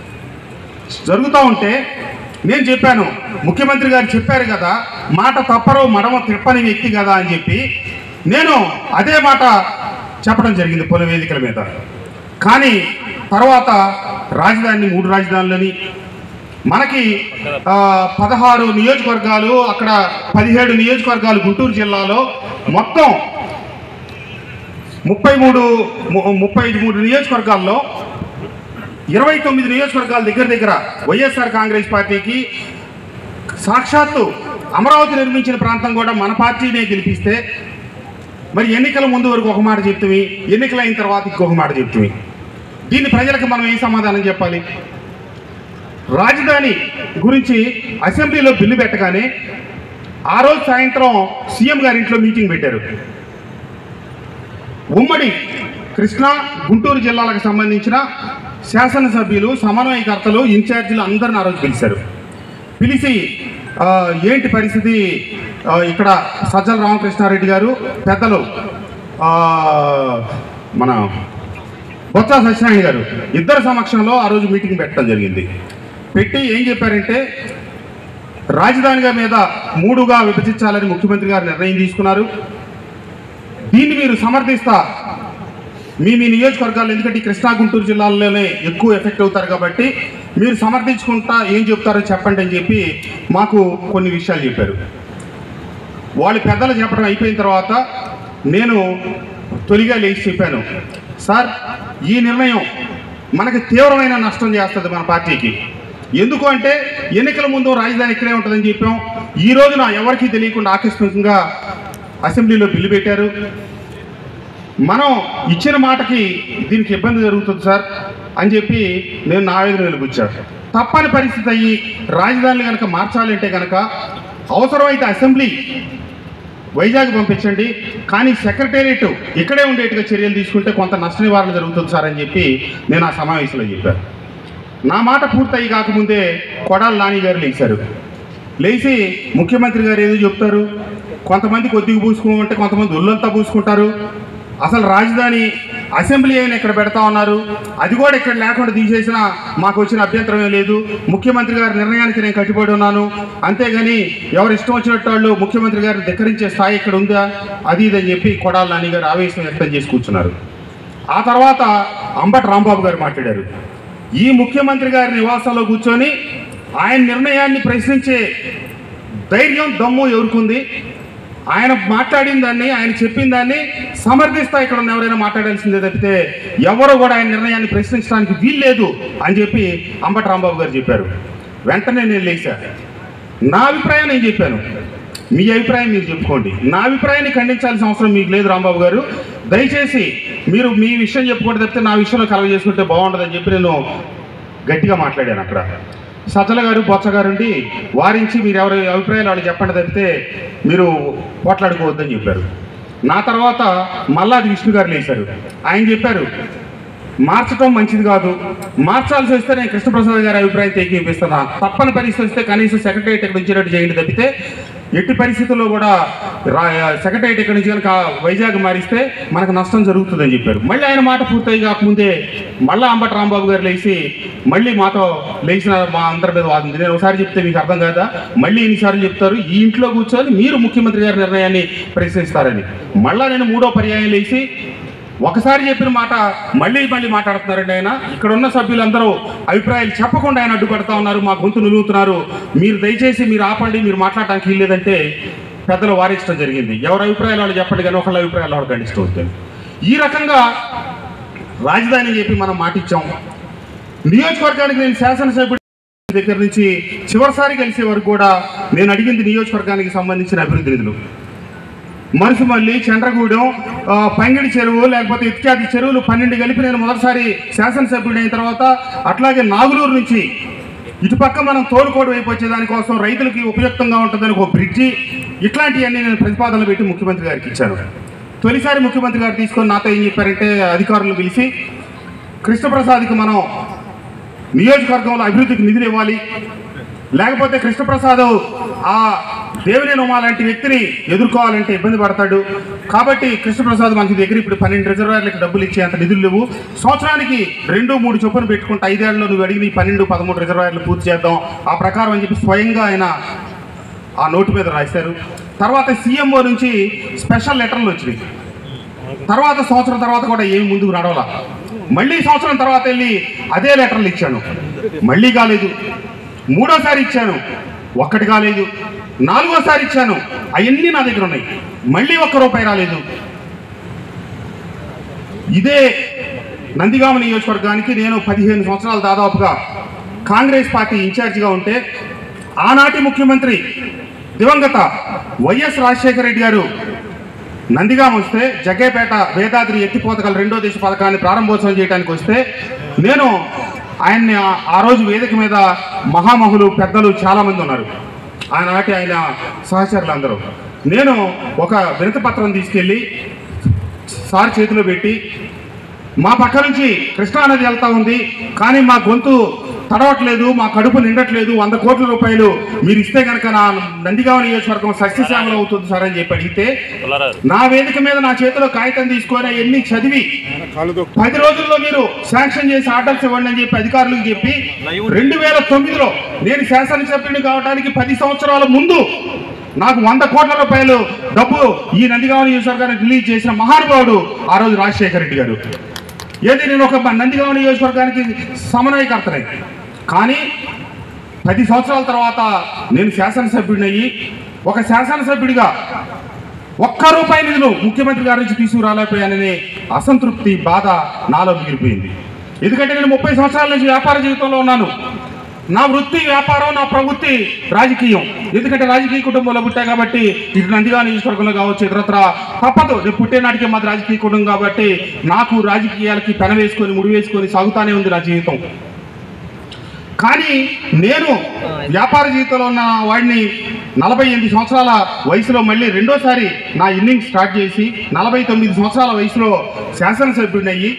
జరుగుతూ ఉంటే నేను చెప్పాను ముఖ్యమంత్రి గారు చెప్పారు కదా మాట తప్పరు మడమ తిప్పని వ్యక్తి కదా అని చెప్పి నేను అదే మాట చెప్పడం జరిగింది పలు వేదికల మీద కానీ తర్వాత రాజధాని మూడు రాజధానులని మనకి ఆ, పదహారు నియోజకవర్గాలు అక్కడ పదిహేడు నియోజకవర్గాలు గుంటూరు జిల్లాలో మొత్తం ముప్పై మూడు ము- ముప్పై మూడు నియోజకవర్గాల్లో ఇరవై తొమ్మిది నియోజకవర్గాల దగ్గర దగ్గర వైఎస్ఆర్ కాంగ్రెస్ పార్టీకి సాక్షాత్తు అమరావతి నిర్మించిన ప్రాంతం కూడా మన పార్టీనే గెలిపిస్తే మరి ఎన్నికల ముందు వరకు ఒక మాట చెప్తుంది ఎన్నికలు అయిన తర్వాత ఇంకొక మాట చెప్తుంది దీన్ని ప్రజలకు మనం ఏం సమాధానం చెప్పాలి రాజధాని గురించి అసెంబ్లీలో బిల్లు పెట్టగానే ఆ రోజు సాయంత్రం సీఎం గారి ఇంట్లో మీటింగ్ పెట్టారు ఉమ్మడి కృష్ణా గుంటూరు జిల్లాలకు సంబంధించిన శాసనసభ్యులు సమన్వయకర్తలు ఇన్ఛార్జీలు అందరిని ఆ రోజు పిలిచారు పిలిచి ఆ, ఏంటి పరిస్థితి ఆ, ఇక్కడ సజ్జల రామకృష్ణారెడ్డి గారు పెద్దలు ఆ, మన బొత్స సత్యనారాయణ గారు ఇద్దరు సమక్షంలో ఆ రోజు మీటింగ్ పెట్టడం జరిగింది పెట్టి ఏం చెప్పారంటే రాజధానిగా మీద మూడుగా విభజించాలని ముఖ్యమంత్రి గారు నిర్ణయం తీసుకున్నారు దీన్ని మీరు సమర్థిస్తా మీ మీ నియోజకవర్గాలు ఎందుకంటే ఈ కృష్ణా గుంటూరు జిల్లాల్లోనే ఎక్కువ ఎఫెక్ట్ అవుతారు కాబట్టి మీరు సమర్థించుకుంటా ఏం చెప్తారో చెప్పండి అని చెప్పి మాకు కొన్ని విషయాలు చెప్పారు వాళ్ళు పెద్దలు చెప్పడం అయిపోయిన తర్వాత నేను తొలిగా లేచి చెప్పాను సార్ ఈ నిర్ణయం మనకి తీవ్రమైన నష్టం చేస్తుంది మన పార్టీకి ఎందుకు అంటే ఎన్నికల ముందు రాజధాని ఇక్కడే ఉంటుందని చెప్పాం ఈ రోజున ఎవరికీ తెలియకుండా ఆకస్మికంగా అసెంబ్లీలో బిల్లు పెట్టారు మనం ఇచ్చిన మాటకి దీనికి ఇబ్బంది జరుగుతుంది సార్ అని చెప్పి నేను నా ఆవేదన వెలుగుచ్చాను తప్పని పరిస్థితి అయ్యి రాజధానిని కనుక మార్చాలంటే కనుక అవసరమైతే అసెంబ్లీ వైజాగ్ పంపించండి కానీ సెక్రటేరియట్ ఇక్కడే ఉండేట్టుగా చర్యలు తీసుకుంటే కొంత నష్ట నివారణ జరుగుతుంది సార్ అని చెప్పి నేను ఆ సమావేశంలో చెప్పాను నా మాట పూర్తయి కాకముందే కొడాలి నాని గారు లేచారు లేచి ముఖ్యమంత్రి గారు ఏదో చెప్తారు కొంతమంది కొద్దిగా పూసుకోమంటే కొంతమంది ఒళ్ళంతా పూసుకుంటారు అసలు రాజధాని అసెంబ్లీ అయినా ఇక్కడ పెడతా ఉన్నారు అది కూడా ఇక్కడ లేకుండా తీసేసిన మాకు వచ్చిన అభ్యంతరం ఏం లేదు ముఖ్యమంత్రి గారి నిర్ణయానికి నేను కట్టుబడి ఉన్నాను అంతేగాని ఎవరు ఇష్టం వచ్చినట్టు వాళ్ళు ముఖ్యమంత్రి గారిని ధిక్కరించే స్థాయి ఇక్కడ ఉందా అది ఇది అని చెప్పి కొడాలి నాని గారు ఆవేశం వ్యక్తం చేసి కూర్చున్నారు ఆ తర్వాత అంబటి రాంబాబు గారు మాట్లాడారు ఈ ముఖ్యమంత్రి గారి నివాసంలో కూర్చొని ఆయన నిర్ణయాన్ని ప్రశ్నించే ధైర్యం దమ్ము ఎవరికుంది ఆయన మాట్లాడిన దాన్ని ఆయన చెప్పిన దాన్ని సమర్థిస్తా ఇక్కడ ఉన్న ఎవరైనా మాట్లాడాల్సిందే తప్పితే ఎవరు కూడా ఆయన నిర్ణయాన్ని ప్రశ్నించడానికి వీల్లేదు అని చెప్పి అంబటి రాంబాబు గారు చెప్పారు వెంటనే నేను లేచా నా అభిప్రాయం నేను చెప్పాను మీ అభిప్రాయం మీరు చెప్పుకోండి నా అభిప్రాయాన్ని ఖండించాల్సిన అవసరం మీకు లేదు రాంబాబు గారు దయచేసి మీరు మీ విషయం చెప్పుకుంటే తప్పితే నా విషయంలో కలవ చేసుకుంటే బాగుంటుందని చెప్పి నేను గట్టిగా మాట్లాడాను అక్కడ సజ్జల గారు బొత్స గారు ఉండి వారించి మీరు ఎవరి అభిప్రాయాలు వాళ్ళు చెప్పండి తప్పితే మీరు పోట్లాడుకోవద్దని చెప్పారు నా తర్వాత మల్లాది విష్ణు గారు లేచారు ఆయన చెప్పారు మార్చడం మంచిది కాదు మార్చాల్సి వస్తే నేను కృష్ణప్రసాద్ గారి అభిప్రాయం తెగిపిస్తున్నా తప్పని పరిస్థితి వస్తే కనీసం సెక్రటరియట్ ఇక్కడ ఉంచేటట్టు చేయండి తప్పితే ఎట్టి పరిస్థితుల్లో కూడా సెక్రటరియట్ ఇక్కడ నుంచి కనుక వైజాగ్ మారిస్తే మనకు నష్టం జరుగుతుందని చెప్పారు మళ్ళీ ఆయన మాట పూర్తయి కాకముందే మళ్ళీ అంబటి రాంబాబు గారు లేచి మళ్ళీ మాతో లేచిన మా అందరి మీద వాదింది నేను ఒకసారి చెప్తే మీకు అర్థం కాదా మళ్ళీ ఎన్నిసార్లు చెప్తారు ఈ ఇంట్లో కూర్చొని మీరు ముఖ్యమంత్రి గారి నిర్ణయాన్ని ప్రశ్నిస్తారని మళ్ళా నేను మూడో పర్యాయం లేచి ఒకసారి చెప్పిన మాట మళ్ళీ మళ్ళీ మాట్లాడుతున్నారండి ఆయన ఇక్కడ ఉన్న సభ్యులందరూ అభిప్రాయాలు చెప్పకుండా ఆయన అడ్డుపడతా ఉన్నారు మా గొంతు నిలుగుతున్నారు మీరు దయచేసి మీరు ఆపండి మీరు మాట్లాడడానికి వీల్లేదంటే పెద్దలు వారించడం జరిగింది ఎవరి అభిప్రాయాలు వాళ్ళు చెప్పండి కానీ ఒకళ్ళ అభిప్రాయాలు వాళ్ళు ఖండిస్తూ ఉంటుంది ఈ రకంగా రాజధాని అని చెప్పి మనం మాటిచ్చాం నియోజకవర్గానికి నేను శాసనసభ్యుడి దగ్గర నుంచి చివరిసారి కలిసే వరకు కూడా నేను అడిగింది నియోజకవర్గానికి సంబంధించిన అభివృద్ధి నిధులు మరుసుమల్లి చంద్రగూడెం ఆ, పంగిడి చెరువు లేకపోతే ఇత్యాది చెరువులు పన్నెండు కలిపి నేను మొదటిసారి శాసనసభ్యుడు అయిన తర్వాత అట్లాగే నాగులూరు నుంచి ఇటుపక్క మనం తోలుకోడు వైపు వచ్చే దానికోసం రైతులకి ఉపయుక్తంగా ఉంటుందని ఒక బ్రిడ్జి ఇట్లాంటివన్నీ నేను ప్రతిపాదనలు పెట్టి ముఖ్యమంత్రి గారికి ఇచ్చాను తొలిసారి ముఖ్యమంత్రి గారు తీసుకొని నాతో ఏం చెప్పారంటే అధికారులను పిలిచి కృష్ణప్రసాద్కి మనం నియోజకవర్గంలో అభివృద్ధికి నిధులు ఇవ్వాలి లేకపోతే కృష్ణప్రసాద్ ఆ దేవినేని ఉమా లాంటి వ్యక్తిని ఎదుర్కోవాలంటే ఇబ్బంది పడతాడు కాబట్టి కృష్ణప్రసాద్ మనకి దగ్గర ఇప్పుడు పన్నెండు రిజర్వాయర్లకు డబ్బులు ఇచ్చేంత నిధులు లేవు సంవత్సరానికి రెండు మూడు చొప్పున పెట్టుకుంటే ఐదేళ్లలో నువ్వు అడిగిన ఈ పన్నెండు పదమూడు రిజర్వాయర్లు పూర్తి చేద్దాం ఆ ప్రకారం అని చెప్పి స్వయంగా ఆయన ఆ నోటు మీద రాశారు తర్వాత సీఎంఓ నుంచి స్పెషల్ లెటర్లు వచ్చినాయి తర్వాత సంవత్సరం తర్వాత కూడా ఏమి ముందుకు నడవలా మళ్ళీ సంవత్సరం తర్వాత వెళ్ళి అదే లెటర్లు ఇచ్చాను మళ్ళీ కాలేదు మూడోసారి ఇచ్చాను ఒక్కటి కాలేదు నాలుగోసారి ఇచ్చాను అవన్నీ నా దగ్గర ఉన్నాయి మళ్ళీ ఒక్క రూపాయి రాలేదు ఇదే నందిగామ నియోజకవర్గానికి నేను పదిహేను సంవత్సరాలు దాదాపుగా కాంగ్రెస్ పార్టీ ఇన్ఛార్జిగా ఉంటే ఆనాటి ముఖ్యమంత్రి దివంగత వైఎస్ రాజశేఖర రెడ్డి గారు నందిగామ వస్తే జగ్గేపేట వేదాద్రి ఎత్తిపోతకల రెండో దేశ పథకాన్ని ప్రారంభోత్సవం చేయడానికి వస్తే నేను ఆయన్ని ఆ- ఆ రోజు వేదిక మీద మహామహులు పెద్దలు చాలామంది ఉన్నారు ఆనాటి ఆయన సహచరులు అందరూ నేను ఒక వినతి పత్రం తీసుకెళ్ళి సార్ చేతిలో పెట్టి మా పక్క నుంచి కృష్ణానది వెళ్తా ఉంది కానీ మా గొంతు తడవట్లేదు మా కడుపు నిండట్లేదు వంద కోట్ల రూపాయలు మీరు ఇస్తే కనుక నా నందిగామ నియోజకవర్గం సస్యశ్యామలం అవుతుంది సార్ అని చెప్పి అడిగితే నా వేదిక మీద నా చేతిలో కాగితం తీసుకొని ఎన్ని చదివి పది రోజుల్లో మీరు శాంక్షన్ చేసి ఆర్డర్స్ ఇవ్వండి అని చెప్పి అధికారులకు చెప్పి రెండు వేల తొమ్మిదిలో నేను శాసనసభ్యుడిని కావడానికి పది సంవత్సరాల ముందు నాకు వంద కోట్ల రూపాయలు డబ్బు ఈ నందిగామ నియోజకవర్గానికి రిలీజ్ చేసిన మహానుభావుడు ఆ రోజు రాజశేఖర రెడ్డి గారు ఏది నేను ఒక నందిగామ నియోజకవర్గానికి సమన్వయకర్తనే కానీ పది సంవత్సరాల తర్వాత నేను శాసనసభ్యుడిని అయ్యి ఒక శాసనసభ్యుడిగా ఒక్క రూపాయి నిధులు ముఖ్యమంత్రి గారి నుంచి తీసుకురాలేకపోయాననే అసంతృప్తి బాధ నాలో మిగిలిపోయింది ఎందుకంటే నేను ముప్పై సంవత్సరాల నుంచి వ్యాపార జీవితంలో ఉన్నాను నా వృత్తి వ్యాపారం నా ప్రవృత్తి రాజకీయం ఎందుకంటే రాజకీయ కుటుంబంలో పుట్టా కాబట్టి ఇటు నందిగా నియోజకవర్గంలో కావచ్చు ఇతరత్ర తప్పదు నేను పుట్టే నాటికే మాది రాజకీయ కుటుంబం కాబట్టి నాకు రాజకీయాలకి పెన వేసుకొని ముడి వేసుకొని సాగుతానే ఉంది నా జీవితం కానీ నేను వ్యాపార జీవితంలో ఉన్న వాడిని నలభై ఎనిమిది సంవత్సరాల వయసులో మళ్ళీ రెండోసారి నా ఇన్నింగ్ స్టార్ట్ చేసి నలభై తొమ్మిది సంవత్సరాల వయసులో శాసనసభ్యుడిని అయ్యి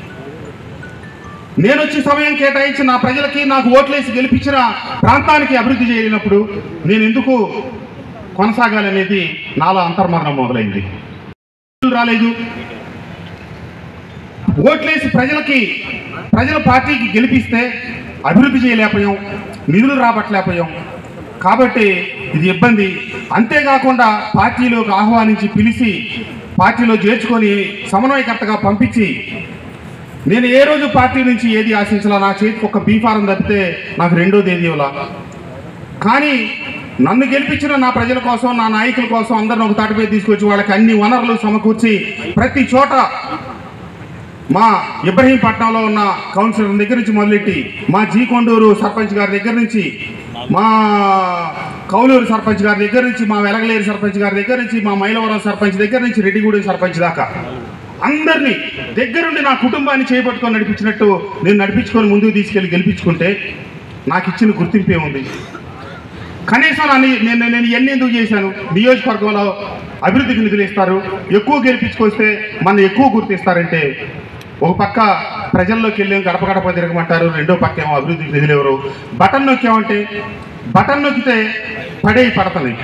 నేను వచ్చి సమయం కేటాయించి నా ప్రజలకి నాకు ఓట్లేసి గెలిపించిన ప్రాంతానికి అభివృద్ధి చేయలేనప్పుడు నేను ఎందుకు కొనసాగాలనేది నాలో అంతర్మరణం మొదలైంది రాలేదు ఓట్లేసి ప్రజలకి ప్రజల పార్టీకి గెలిపిస్తే అభివృద్ధి చేయలేకపోయాం నిధులు రాబట్టలేకపోయాం కాబట్టి ఇది ఇబ్బంది అంతేకాకుండా పార్టీలోకి ఆహ్వానించి పిలిచి పార్టీలో చేర్చుకొని సమన్వయకర్తగా పంపించి నేను ఏ రోజు పార్టీ నుంచి ఏది ఆశించాలా నా చేతికి ఒక బీఫారం తప్పితే నాకు రెండో తేదీ ఇవ్వాల కానీ నన్ను గెలిపించిన నా ప్రజల కోసం నా నాయకుల కోసం అందరిని ఒక తాటిపై తీసుకొచ్చి వాళ్ళకి అన్ని వనరులు సమకూర్చి ప్రతి చోట మా ఇబ్రహీంపట్నంలో ఉన్న కౌన్సిలర్ దగ్గర నుంచి మొదలెట్టి మా జీ కొండూరు సర్పంచ్ గారి దగ్గర నుంచి మా కౌలూరు సర్పంచ్ గారి దగ్గర నుంచి మా వెలగలేరు సర్పంచ్ గారి దగ్గర నుంచి మా మైలవరం సర్పంచ్ దగ్గర నుంచి రెడ్డిగూడెం సర్పంచ్ దాకా అందరినీ దగ్గరుండి నా కుటుంబాన్ని చేపట్టుకొని నడిపించినట్టు నేను నడిపించుకొని ముందుకు తీసుకెళ్ళి గెలిపించుకుంటే నాకు ఇచ్చిన గుర్తింపు ఏముంది కనీసం నా ని- నేను నేను ఎన్ని ఎందుకు చేశాను నియోజకవర్గంలో అభివృద్ధికి నిధులు ఇస్తారు ఎక్కువ గెలిపించుకొస్తే మన ఎక్కువ గుర్తిస్తారంటే ఒక పక్క ప్రజల్లోకి వెళ్ళి గడప గడప తిరగమంటారు రెండో పక్క ఏమో అభివృద్ధికి నిధులు ఎవరు బటన్ నొక్కామంటే బటన్ నొక్కితే పడే పడతాయి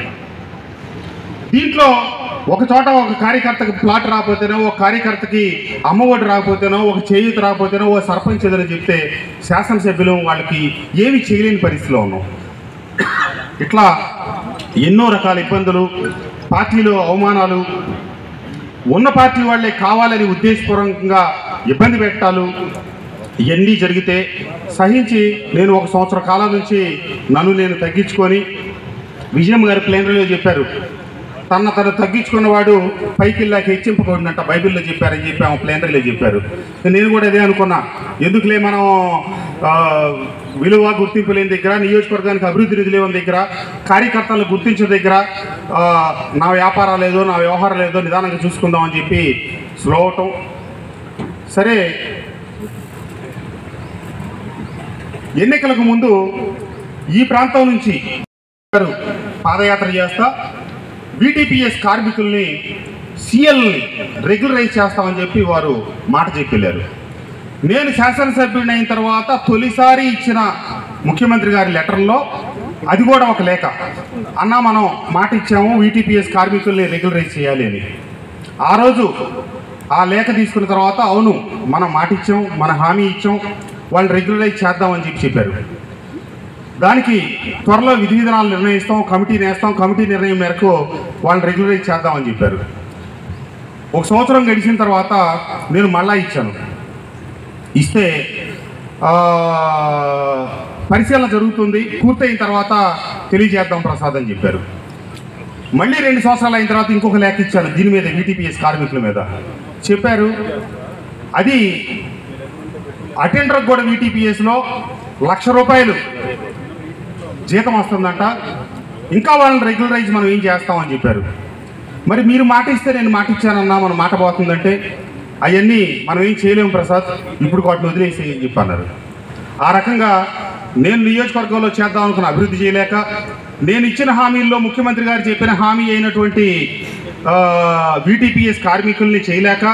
దీంట్లో ఒక చోట ఒక కార్యకర్తకి ప్లాట్ రాకపోతేనో ఒక కార్యకర్తకి అమ్మఒడి రాకపోతేనో ఒక చేయూత రాకపోతేనో ఓ సర్పంచ్ ఏదైనా చెప్తే శాసనసభ్యులు వాళ్ళకి ఏమి చేయలేని పరిస్థితిలో ఉన్నాం ఇట్లా ఎన్నో రకాల ఇబ్బందులు పార్టీలో అవమానాలు ఉన్న పార్టీ వాళ్ళే కావాలని ఉద్దేశపూర్వకంగా ఇబ్బంది పెట్టాలు ఇవన్నీ జరిగితే సహించి నేను ఒక సంవత్సర కాలం నుంచి నన్ను నేను తగ్గించుకొని విజయం గారి ప్లేనరీలో చెప్పారు తన తను తగ్గించుకున్నవాడు పైకి వెళ్ళాక హెచ్చింపకూడదంట బైబిల్లో చెప్పారని చెప్పి ఆమె ప్లేనరీలో చెప్పారు నేను కూడా అదే అనుకున్నా ఎందుకులే మనం ఆ, విలువ గుర్తింపు లేని దగ్గర నియోజకవర్గానికి అభివృద్ధి నిధులు లేని దగ్గర కార్యకర్తలను గుర్తించిన దగ్గర ఆ, నా వ్యాపారాలు ఏదో నా వ్యవహారం ఏదో నిదానంగా చూసుకుందాం అని చెప్పి స్లో అవటం సరే ఎన్నికలకు ముందు ఈ ప్రాంతం నుంచి గారు పాదయాత్ర చేస్తా బీటీపీఎస్ కార్మికుల్ని సీఎల్ని రెగ్యులరైజ్ చేస్తామని చెప్పి వారు మాట చెప్పి వెళ్ళారు నేను శాసనసభ్యుడిని అయిన తర్వాత తొలిసారి ఇచ్చిన ముఖ్యమంత్రి గారి లెటర్లో అది కూడా ఒక లేఖ అన్న మనం మాట ఇచ్చాము వీటీపీఎస్ కార్మికుల్ని రెగ్యులరైజ్ చేయాలి అని ఆ రోజు ఆ లేఖ తీసుకున్న తర్వాత అవును మనం మాట ఇచ్చాం మన హామీ ఇచ్చాం వాళ్ళని రెగ్యులరైజ్ చేద్దామని చెప్పి చెప్పారు దానికి త్వరలో విధి విధానాలు నిర్ణయిస్తాం కమిటీ నేస్తాం కమిటీ నిర్ణయం మేరకు వాళ్ళని రెగ్యులరైజ్ చేద్దామని చెప్పారు ఒక సంవత్సరం గడిచిన తర్వాత నేను మళ్ళా ఇచ్చాను ఇస్తే ఆ, పరిశీలన జరుగుతుంది పూర్తయిన తర్వాత తెలియజేద్దాం ప్రసాద్ అని చెప్పారు మళ్ళీ రెండు సంవత్సరాలు అయిన తర్వాత ఇంకొక లేఖ ఇచ్చాను దీని మీద వీటీపీఎస్ కార్మికుల మీద చెప్పారు అది అటెండర్ కూడా వీటీపీఎస్లో లక్ష రూపాయలు జీతం వస్తుందంట ఇంకా వాళ్ళని రెగ్యులరైజ్ మనం ఏం చేస్తామని చెప్పారు మరి మీరు మాట ఇస్తే నేను మాట ఇచ్చానన్నా మన మాట పోతుందంటే అవన్నీ మనం ఏం చేయలేము ప్రసాద్ ఇప్పుడు వాటిని వదిలేసి అని చెప్పి అన్నారు ఆ రకంగా నేను నియోజకవర్గంలో చేద్దాం అనుకున్న అభివృద్ధి చేయలేక నేను ఇచ్చిన హామీల్లో ముఖ్యమంత్రి గారు చెప్పిన హామీ అయినటువంటి వీటీపీఎస్ కార్మికుల్ని చేయలేక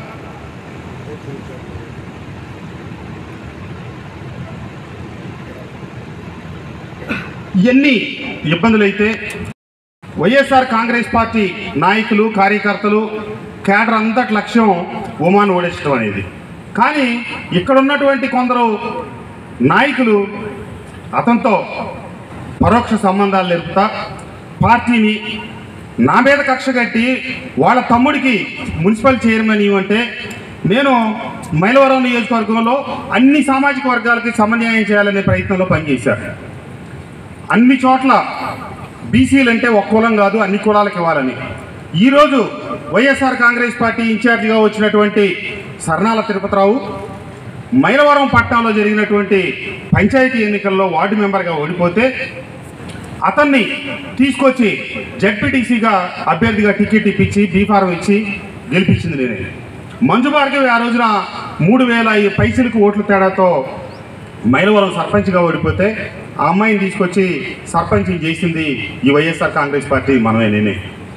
ఇవన్నీ ఇబ్బందులు అయితే వైఎస్ఆర్ కాంగ్రెస్ పార్టీ నాయకులు కార్యకర్తలు కేడర్ అంతటి లక్ష్యం ఉమాన్ ఓడించడం అనేది కానీ ఇక్కడ ఉన్నటువంటి కొందరు నాయకులు అతనితో పరోక్ష సంబంధాలు నిలుపుతా పార్టీని నా మీద కక్ష కట్టి వాళ్ళ తమ్ముడికి మున్సిపల్ చైర్మన్ ఇవ్వంటే నేను మైలవరం నియోజకవర్గంలో అన్ని సామాజిక వర్గాలకి సమన్యాయం చేయాలనే ప్రయత్నంలో పనిచేశాను అన్ని చోట్ల బీసీలు అంటే ఒక కులం కాదు అన్ని కులాలకు ఇవ్వాలని ఈరోజు వైఎస్ఆర్ కాంగ్రెస్ పార్టీ ఇన్ఛార్జిగా వచ్చినటువంటి సర్నాల తిరుపతిరావు మైలవరం పట్టణంలో జరిగినటువంటి పంచాయతీ ఎన్నికల్లో వార్డు మెంబర్గా ఓడిపోతే అతన్ని తీసుకొచ్చి జడ్పీటీసీగా అభ్యర్థిగా టికెట్ ఇప్పించి బీఫారం ఇచ్చి గెలిపించింది నేనే మంజు భార్గవి ఆ రోజున మూడు వేల ఐదు పైసలకు ఓట్ల తేడాతో మైలవరం సర్పంచ్గా ఓడిపోతే ఆ అమ్మాయిని తీసుకొచ్చి సర్పంచ్ చేసింది ఈ వైఎస్ఆర్ కాంగ్రెస్ పార్టీ మనమే నేనే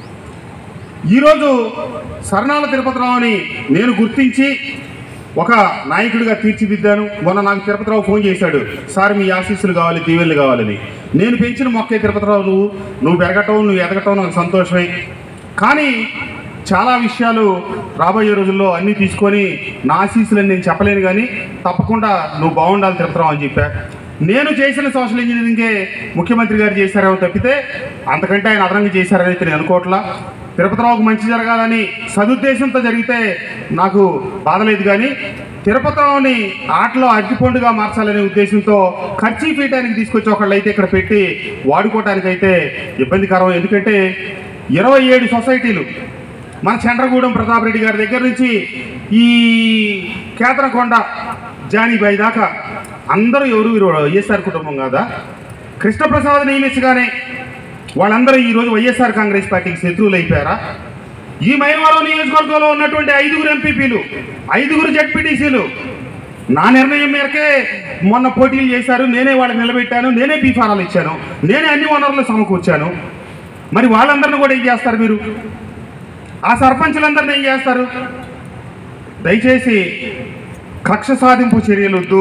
ఈరోజు సరణాల తిరుపతిరావుని నేను గుర్తించి ఒక నాయకుడిగా తీర్చిదిద్దాను మొన్న నాకు తిరుపతిరావు ఫోన్ చేశాడు సార్ మీ ఆశీస్సులు కావాలి దీవెనలు కావాలని నేను పెంచిన మొక్కే తిరుపతిరావు నువ్వు నువ్వు పెరగటం నువ్వు ఎదగటం నాకు సంతోషమే కానీ చాలా విషయాలు రాబోయే రోజుల్లో అన్నీ తీసుకొని నా ఆశీస్సులని నేను చెప్పలేను కానీ తప్పకుండా నువ్వు బాగుండాలి తిరుపతిరావు అని చెప్పా నేను చేసిన సోషల్ ఇంజనీరింగే ముఖ్యమంత్రి గారు చేశారేమో తప్పితే అంతకంటే ఆయన అదనంగా చేశారని అయితే నేను అనుకోవట్లా తిరుపతిరావుకు మంచి జరగాలని సదుద్దేశంతో జరిగితే నాకు బాధ లేదు కానీ తిరుపతిరావుని ఆటలో అగ్గిపొండుగా మార్చాలనే ఉద్దేశంతో ఖర్చీ పీయటానికి తీసుకొచ్చి ఒకళ్ళైతే ఇక్కడ పెట్టి వాడుకోవటానికైతే ఇబ్బందికరం ఎందుకంటే ఇరవై ఏడు సొసైటీలు మన చంద్రగూడెం ప్రతాప్ రెడ్డి గారి దగ్గర నుంచి ఈ కేతనకొండ జానీబాయి దాకా అందరూ ఎవరు వీరు వైఎస్ఆర్ కుటుంబం కాదా కృష్ణప్రసాద్ నియమించగానే వాళ్ళందరూ ఈరోజు వైఎస్ఆర్ కాంగ్రెస్ పార్టీకి శత్రువులు అయిపోయారా ఈ మైలవరం నియోజకవర్గంలో ఉన్నటువంటి ఐదుగురు ఎంపీపీలు ఐదుగురు జడ్పీటీసీలు నా నిర్ణయం మేరకే మొన్న పోటీలు చేశారు నేనే వాళ్ళకి నిలబెట్టాను నేనే బీఫారాలు ఇచ్చాను నేనే అన్ని వనరులు సమకూర్చాను మరి వాళ్ళందరిని కూడా ఏం చేస్తారు మీరు ఆ సర్పంచులందరినీ ఏం చేస్తారు దయచేసి కక్ష సాధింపు చర్యలు వద్దు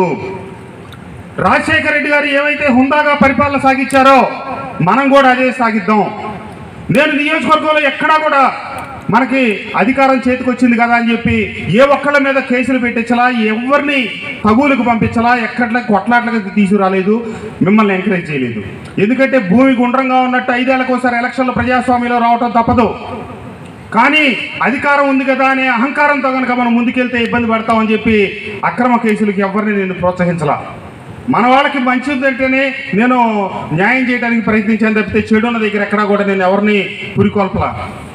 రాజశేఖర రెడ్డి గారు ఏవైతే హుందాగా పరిపాలన సాగించారో మనం కూడా అదే సాగిద్దాం నేను నియోజకవర్గంలో ఎక్కడా కూడా మనకి అధికారం చేతికి వచ్చింది కదా అని చెప్పి ఏ ఒక్కళ్ళ మీద కేసులు పెట్టించలా ఎవరిని తగులకు పంపించలా ఎక్కట్ల కొట్లాట్లకి తీసుకురాలేదు మిమ్మల్ని ఎంకరేజ్ చేయలేదు ఎందుకంటే భూమి గుండ్రంగా ఉన్నట్టు ఐదేళ్లకోసారి ఎలక్షన్లో ప్రజాస్వామ్యంలో రావటం తప్పదు కానీ అధికారం ఉంది కదా అనే అహంకారంతో కనుక మనం ముందుకెళ్తే ఇబ్బంది పడతామని చెప్పి అక్రమ కేసులకి ఎవరిని నేను ప్రోత్సహించలా మన వాళ్ళకి మంచిది అంటేనే నేను న్యాయం చేయడానికి ప్రయత్నించాను తప్పితే చెడు ఉన్న దగ్గర ఎక్కడా కూడా నేను ఎవరిని పురికొల్పలా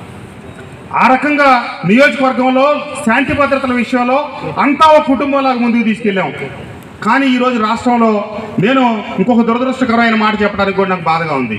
ఆ రకంగా నియోజకవర్గంలో శాంతి భద్రతల విషయంలో అంతా ఒక కుటుంబంలాగా ముందుకు తీసుకెళ్ళాం కానీ ఈరోజు రాష్ట్రంలో నేను ఇంకొక దురదృష్టకరమైన మాట చెప్పడానికి కూడా నాకు బాధగా ఉంది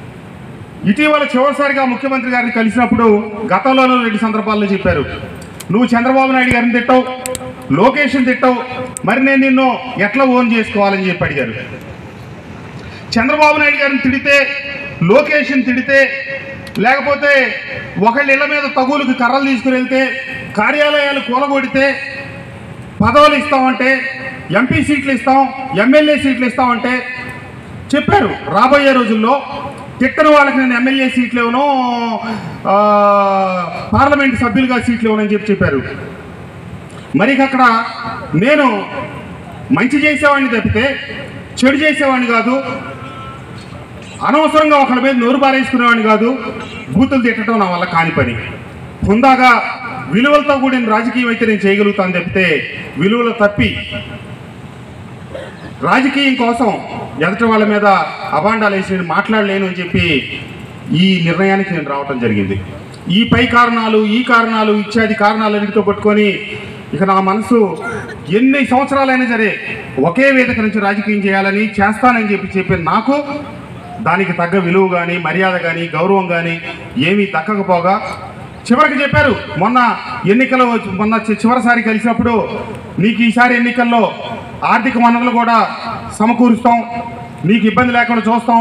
ఇటీవల చివరిసారిగా ముఖ్యమంత్రి గారిని కలిసినప్పుడు గతంలోనూ రెండు సందర్భాల్లో చెప్పారు నువ్వు చంద్రబాబు నాయుడు గారిని తిట్టావు లోకేష్ని తిట్టావు మరి నేను నిన్ను ఎట్లా ఓన్ చేసుకోవాలని చెప్పి అడిగారు చంద్రబాబు నాయుడు గారిని తిడితే లోకేష్ని తిడితే లేకపోతే ఒకళ్ళ ఇళ్ళ మీద తగులుకి కర్రలు తీసుకుని వెళ్తే కార్యాలయాలు కూలగొడితే పదవులు ఇస్తామంటే ఎంపీ సీట్లు ఇస్తాం ఎమ్మెల్యే సీట్లు ఇస్తామంటే చెప్పారు రాబోయే రోజుల్లో తిట్టని వాళ్ళకి నేను ఎమ్మెల్యే సీట్లు ఇవ్వను ఆ, పార్లమెంట్ సభ్యులుగా సీట్లు ఇవ్వనని చెప్పి చెప్పారు మరి ఇక అక్కడ నేను మంచి చేసేవాడిని తప్పితే చెడు చేసేవాడిని కాదు అనవసరంగా ఒకళ్ళ మీద నోరు బారేసుకునేవాడిని కాదు బూతులు తిట్టడం నా వల్ల కాని పని హుందాగా విలువలతో కూడిన రాజకీయం అయితే నేను చేయగలుగుతాను తప్పితే విలువలు తప్పి రాజకీయం కోసం ఎదటి వాళ్ళ మీద అభాండాలు వేసి నేను మాట్లాడలేను అని చెప్పి ఈ నిర్ణయానికి నేను రావటం జరిగింది ఈ పై కారణాలు ఈ కారణాలు ఇత్యాది కారణాలన్నిటితో పట్టుకొని ఇక నా మనసు ఎన్ని సంవత్సరాలైనా సరే ఒకే వేదిక నుంచి రాజకీయం చేయాలని చేస్తానని చెప్పి చెప్పిన నాకు దానికి తగ్గ విలువ కానీ మర్యాద కానీ గౌరవం కానీ ఏమీ దక్కకపోగా చివరికి చెప్పారు మొన్న ఎన్నికలు మొన్న చి- చివరిసారి కలిసినప్పుడు నీకు ఈసారి ఎన్నికల్లో ఆర్థిక వనరులు కూడా సమకూరుస్తాం నీకు ఇబ్బంది లేకుండా చూస్తాం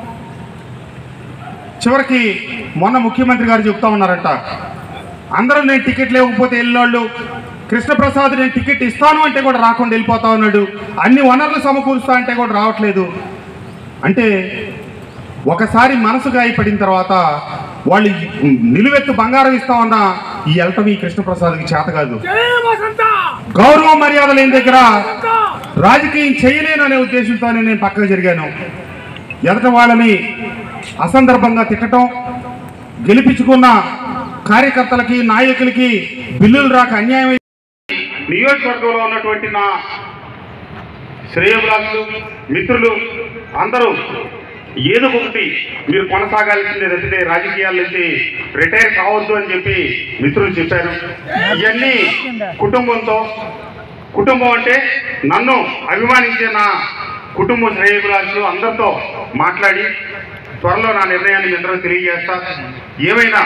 చివరికి మొన్న ముఖ్యమంత్రి గారు చెప్తా ఉన్నారట అందరూ నేను టికెట్ లేకపోతే వెళ్ళినోళ్ళు కృష్ణప్రసాద్ నేను టికెట్ ఇస్తాను అంటే కూడా రాకుండా వెళ్ళిపోతా ఉన్నాడు అన్ని వనరులు సమకూరుస్తా అంటే కూడా రావట్లేదు అంటే ఒకసారి మనసు గాయపడిన తర్వాత వాళ్ళు నిలువెత్తు బంగారం ఇస్తామన్నా ఈ వెళ్ళటం ఈ కృష్ణప్రసాద్కి చేత కాదు గౌరవం మర్యాద లేని దగ్గర రాజకీయం చేయలేను అనే ఉద్దేశంతోనే నేను పక్కకు జరిగాను ఎదట వాళ్ళని అసందర్భంగా తిట్టడం గెలిపించుకున్న కార్యకర్తలకి నాయకులకి బిల్లులు రాక అన్యాయం అయి- నియోజకవర్గంలో ఉన్నటువంటి నా శ్రేయభిలాషులు మిత్రులు అందరూ ఏదో ఒకటి మీరు కొనసాగాల్సిందే తప్పితే రాజకీయాల నుంచి రిటైర్ కావద్దు అని చెప్పి మిత్రులు చెప్పారు ఇవన్నీ కుటుంబంతో కుటుంబం అంటే నన్ను అభిమానించే నా కుటుంబ శ్రేయభిలాషులు అందరితో మాట్లాడి త్వరలో నా నిర్ణయాన్ని మీ అందరూ తెలియజేస్తా ఏమైనా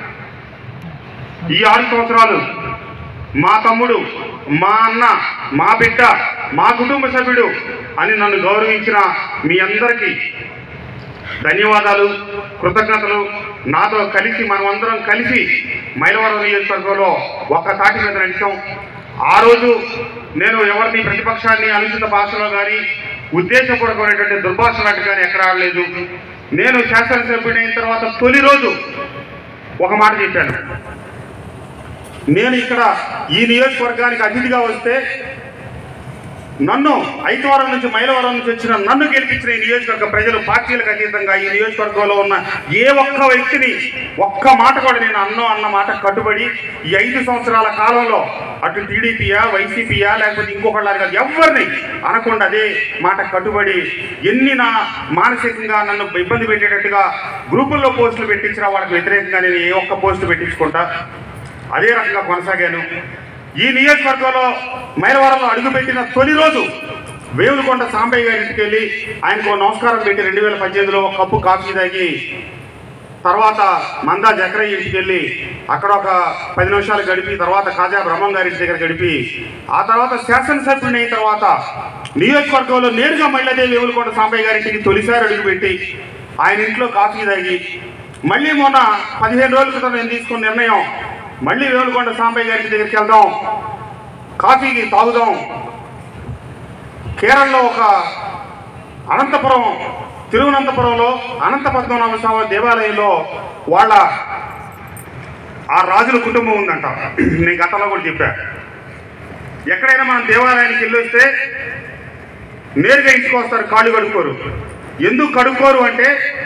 ఈ ఆరు సంవత్సరాలు మా తమ్ముడు మా అన్న మా బిడ్డ మా కుటుంబ సభ్యుడు అని నన్ను గౌరవించిన మీ అందరికీ ధన్యవాదాలు కృతజ్ఞతలు నాతో కలిసి మనమందరం కలిసి మైలవరం నియోజకవర్గంలో ఒక్క తాటి మీద నడిచాం ఆ రోజు నేను ఎవరిని ప్రతిపక్షాన్ని అనుచిత భాషలో కానీ ఉద్దేశపూర్వకమైనటువంటి దుర్భాషలాంటి కానీ ఎక్కడ ఆడలేదు నేను శాసనసభ్యుడైన తర్వాత తొలి రోజు ఒక మాట చెప్పాను నేను ఇక్కడ ఈ నియోజకవర్గానికి అతిథిగా వస్తే నన్ను ఐదవరం నుంచి మైలవరం నుంచి వచ్చిన నన్ను గెలిపించిన ఈ నియోజకవర్గ ప్రజలు పార్టీలకు అతీతంగా ఈ నియోజకవర్గంలో ఉన్న ఏ ఒక్క వ్యక్తిని ఒక్క మాట కూడా నేను అన్నో అన్న మాట కట్టుబడి ఈ ఐదు సంవత్సరాల కాలంలో అటు టీడీపీయా వైసీపీయా లేకపోతే ఇంకొకళ్ళ కాదు ఎవరిని అనకుండా అదే మాట కట్టుబడి ఎన్ని నా మానసికంగా నన్ను ఇబ్బంది పెట్టేటట్టుగా గ్రూపుల్లో పోస్టులు పెట్టించిన వాళ్ళకి వ్యతిరేకంగా నేను ఏ ఒక్క పోస్టు పెట్టించుకుంటా అదే రకంగా కొనసాగాను ఈ నియోజకవర్గంలో మైలవరంలో అడుగుపెట్టిన తొలి రోజు వేవులకొండ సాంబయ్య గారి ఇంటికి వెళ్ళి ఆయనకు ఓ నమస్కారం పెట్టి రెండు వేల పద్దెనిమిదిలో ఒక కప్పు కాఫీ తాగి తర్వాత మందా జకరయ్య ఇంటికి వెళ్ళి అక్కడ ఒక పది నిమిషాలు గడిపి తర్వాత కాజా బ్రహ్మం గారి ఇంటి దగ్గర గడిపి ఆ తర్వాత శాసనసభ్యుని అయిన తర్వాత నియోజకవర్గంలో నేరుగా మహిళాదేవి వేవులకొండ సాంబయ్య గారి ఇంటికి తొలిసారి అడుగుపెట్టి ఆయన ఇంట్లో కాఫీ తాగి మళ్ళీ మొన్న పదిహేను రోజుల క్రితం నేను తీసుకున్న నిర్ణయం మళ్ళీ వేలుకొండ సాంబయ్య గారి ఇంటి దగ్గరికి వెళ్దాం కాఫీకి తాగుదాం కేరళలో ఒక అనంతపురం తిరువనంతపురంలో అనంత పద్మనాభ స్వామి దేవాలయంలో వాళ్ళ ఆ రాజుల కుటుంబం ఉందంట నేను గతంలో కూడా చెప్పా ఎక్కడైనా మనం దేవాలయానికి వెళ్ళి వస్తే నేరుగా ఇంటికి వస్తారు కాళ్ళు కడుక్కోరు ఎందుకు కడుక్కోరు అంటే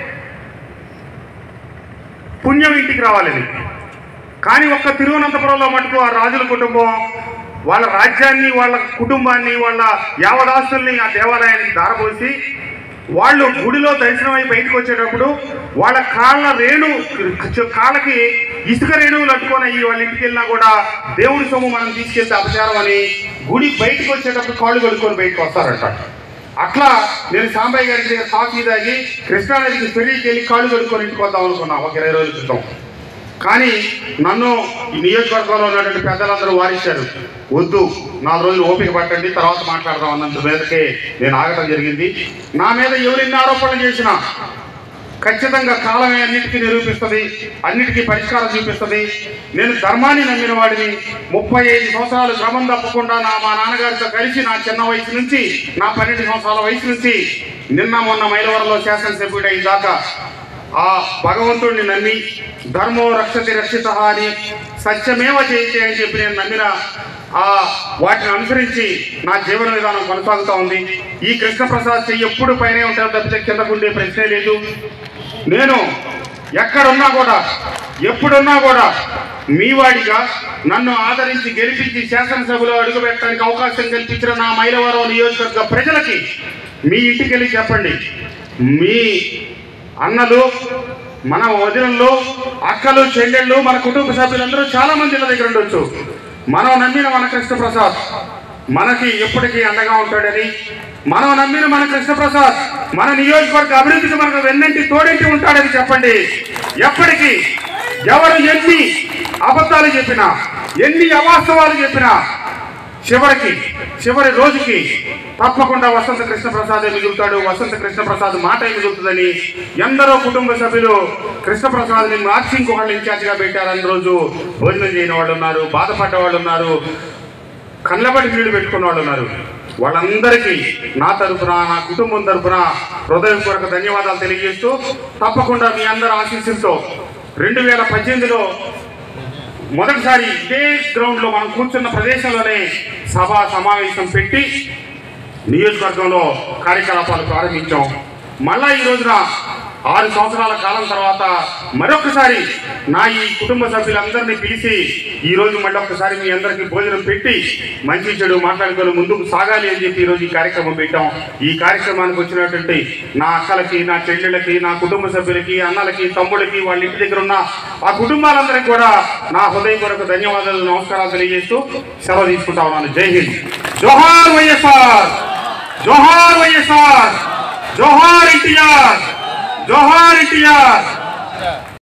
పుణ్యం ఇంటికి రావాలని కానీ ఒక్క తిరువనంతపురంలో మటుకు ఆ రాజుల కుటుంబం వాళ్ళ రాజ్యాన్ని వాళ్ళ కుటుంబాన్ని వాళ్ళ యావదాస్తుల్ని ఆ దేవాలయానికి దారపోసి వాళ్ళు గుడిలో దర్శనమై బయటకు వచ్చేటప్పుడు వాళ్ళ కాళ్ళ రేణు కాళ్ళకి ఇసుక రేణువులు అట్టుకొని అయ్యి వాళ్ళ ఇంటికి వెళ్ళినా కూడా దేవుడి సొమ్ము మనం తీసుకెళ్తే అపచారం అని గుడి బయటకు వచ్చేటప్పుడు కాళ్ళు కడుక్కొని బయటకు వస్తారంట అట్లా నేను సాంబయ్య గారి దగ్గర కాఫీ తాగి కృష్ణానదికి పెళ్లికి వెళ్ళి కాళ్ళు కడుక్కొని ఇంటికి వద్దాం అనుకున్నా ఒక ఇరవై రోజుల క్రితం కానీ నన్ను ఈ నియోజకవర్గంలో ఉన్నటువంటి పెద్దలందరూ వారించారు వద్దు నాలుగు రోజులు ఓపిక పట్టండి తర్వాత మాట్లాడదాం అన్నంత మీదకే నేను ఆగటం జరిగింది నా మీద ఎవరెన్ని ఆరోపణలు చేసినా ఖచ్చితంగా కాలమే అన్నిటికీ నిరూపిస్తుంది అన్నిటికీ పరిష్కారం చూపిస్తుంది నేను ధర్మాన్ని నమ్మిన వాడిని ముప్పై ఐదు సంవత్సరాలు క్రమం తప్పకుండా నా మా నాన్నగారితో కలిసి నా చిన్న వయసు నుంచి నా పన్నెండు సంవత్సరాల వయసు నుంచి నిన్న మొన్న మైలవరంలో శాసనసభ్యుడు అయిన దాకా ఆ భగవంతుడిని నమ్మి ధర్మో రక్షతి రక్షిత అని సత్యమేవ జయతే అని చెప్పి నేను నమ్మిన ఆ వాటిని అనుసరించి నా జీవన విధానం కొనసాగుతూ ఉంది ఈ కృష్ణప్రసాద్ చెయ్యి ఎప్పుడు పైనే ఉంటారు తప్పితే కిందకుండే ప్రశ్నే లేదు నేను ఎక్కడున్నా కూడా ఎప్పుడున్నా కూడా మీ వాడిగా నన్ను ఆదరించి గెలిపించి శాసనసభలో అడుగుపెట్టడానికి అవకాశం కల్పించిన నా మైలవరం నియోజకవర్గ ప్రజలకి మీ ఇంటికి వెళ్ళి చెప్పండి మీ అన్నలు మన వదినలు అక్కలు చెల్లెళ్ళు మన కుటుంబ సభ్యులందరూ చాలా మంది ఇళ్ళ దగ్గర ఉండొచ్చు మనం నమ్మిన మన కృష్ణప్రసాద్ మనకి ఎప్పటికీ అండగా ఉంటాడని మనం నమ్మిన మన కృష్ణప్రసాద్ మన నియోజకవర్గ అభివృద్ధికి మనకు వెన్నంటి తోడింటి ఉంటాడని చెప్పండి ఎప్పటికీ ఎవరు ఎన్ని అబద్ధాలు చెప్పినా ఎన్ని అవాస్తవాలు చెప్పినా చివరికి చివరి రోజుకి తప్పకుండా వసంత కృష్ణప్రసాదే మిగులుతాడు వసంత కృష్ణప్రసాద్ మాట మిగులుతుందని ఎందరో కుటుంబ సభ్యులు కృష్ణప్రసాద్ని మార్చి ఇంకొకళ్ళు ఇన్ఛార్జిగా పెట్టారని రోజు భోజనం చేయని వాళ్ళు ఉన్నారు బాధపడ్డ వాళ్ళు ఉన్నారు కళ్ళబడి నీళ్లు పెట్టుకున్న వాళ్ళు ఉన్నారు వాళ్ళందరికీ నా తరపున నా కుటుంబం తరపున హృదయపూర్వక ధన్యవాదాలు తెలియజేస్తూ తప్పకుండా మీ అందరి ఆశీస్సులతో రెండు వేల పద్దెనిమిదిలో మొదటిసారి ఇదే గ్రౌండ్ లో మనం కూర్చున్న ప్రదేశంలోనే సభ సమావేశం పెట్టి నియోజకవర్గంలో కార్యకలాపాలు ప్రారంభించాం మళ్ళా ఈ రోజున ఆరు సంవత్సరాల కాలం తర్వాత మరొకసారి నా ఈ కుటుంబ సభ్యులందరినీ పిలిచి ఈ రోజు మళ్ళీ ఒక్కసారి మీ అందరికీ భోజనం పెట్టి మంచి చెడు మాట్లాడుకొని ముందుకు సాగాలి అని చెప్పి ఈ రోజు ఈ కార్యక్రమం పెట్టాం ఈ కార్యక్రమానికి వచ్చినటువంటి నా అక్కలకి నా చెల్లెళ్ళకి నా కుటుంబ సభ్యులకి అన్నలకి తమ్ముళ్ళకి వాళ్ళ ఇంటి దగ్గర ఉన్న ఆ కుటుంబాలందరికీ కూడా నా హృదయపూర్వక ధన్యవాదాలు నమస్కారాలు తెలియజేస్తూ సెలవు తీసుకుంటా ఉన్నాను జై హింద్ జోహార్ వైఎస్ఆర్ జోహార్ వైఎస్ఆర్ జోహార్ ఎన్టీఆర్ జోహార్ ఎన్టీఆర్